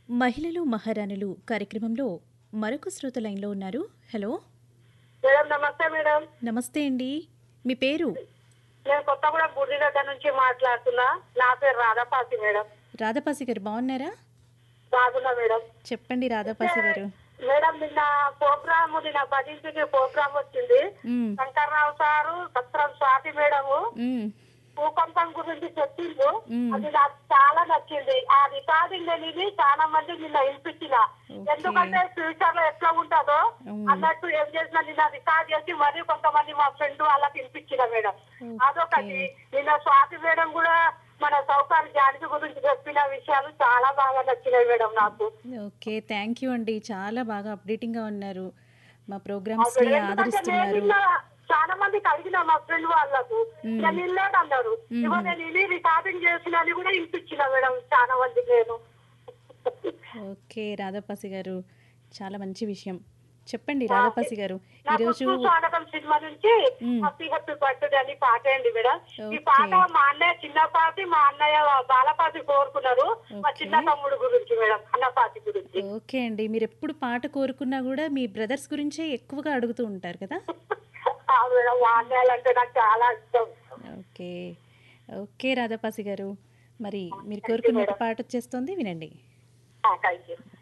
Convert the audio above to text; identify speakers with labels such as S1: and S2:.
S1: మహిళలు మహారాణులు కార్యక్రమంలో మరొక శ్రోత లైన్లో ఉన్నారు హలో
S2: మేడం నమస్తే మేడం
S1: నమస్తే అండి మీ పేరు
S2: నేను కొత్తగూడెం బుర్రిగడ్డ నుంచి మాట్లాడుతున్నా నా పేరు రాధాపాసి మేడం
S1: రాధాపాసి గారు బాగున్నారా
S2: బాగున్నా మేడం
S1: చెప్పండి రాధాపాసి గారు
S2: మేడం నిన్న ప్రోగ్రామ్ నిన్న పదింటికి ప్రోగ్రామ్ వచ్చింది
S1: మ్మ్,
S2: శంకర్రావు సారు సత్రం స్వాతి మేడము
S1: మ్మ్,
S2: భూకంపం గురించి చెప్పిండ్రు
S1: మ్మ్.
S2: అది నాకు చాలా నచ్చింది ఆ రికార్డింగ్ అనేది చాలా మంది నిన్న వినిపించిన
S1: ఓకే.
S2: ఎందుకంటే ఫ్యూచర్ లో ఎట్లా ఉంటుందో
S1: మ్మ్.
S2: అన్నట్టు ఏం చేసిన నిన్న రికార్డ్ చేసి మరి కొంతమంది మా ఫ్రెండ్ వాళ్ళకి వినిపించిన మేడం
S1: ఓకే.
S2: అదొకటి నిన్న స్వాతి మేడం కూడా మన సౌకర్య జానకి గురించి చెప్పిన విషయాలు చాలా బాగా నచ్చినాయి మేడం నాకు
S1: ఓకే థ్యాంక్ యూ అండి చాలా బాగా అప్డేటింగ్గా ఉన్నారు మా
S2: అసలు
S1: ప్రోగ్రామ్స్ని
S2: ఎందుకంటే నేను
S1: ఆదరిస్తున్నారు
S2: నిన్న చాలా మందికి అడిగిన మా ఫ్రెండ్ వాళ్ళకు
S1: మ్మ్.
S2: నేను ఇల్లేదు అన్నారు
S1: మ్మ్.
S2: ఇగో నేను ఇది రికార్డింగ్ చేసిన అని కూడా వినిపించిన మేడం చాలా మందికి నేను
S1: ఓకే రాధాపాసి గారు చాలా మంచి విషయం చెప్పండి రాధాపాసి గారు
S2: నాకు
S1: ఈరోజు
S2: ఉప్పు స్వాగతం సినిమా నుంచి
S1: మ్మ్.
S2: హ్యాపీ హ్యాపీ బర్త్డే అని పాట అండి మేడం ఈ
S1: ఓకే.
S2: పాట మా అన్నయ్య చిన్నపాటి మా అన్నయ్య బాలపాటి కోరుకున్నారు మా
S1: ఓకే.
S2: చిన్న తమ్ముడు గురించి మేడం అన్నపాటి గురించి
S1: ఓకే అండి మీరు ఎప్పుడు పాట కోరుకున్నా కూడా మీ బ్రదర్స్ గురించే ఎక్కువగా అడుగుతూ ఉంటారు కదా
S2: ఆ మేడం మా అన్నయ్యలు అంటే నాకు చాలా ఇష్టం
S1: ఓకే ఓకే రాధాపాసి గారు మరి మీరు కోరుకున్న ఒక పాట వచ్చేస్తుంది వినండి
S2: థ్యాంక్ యూ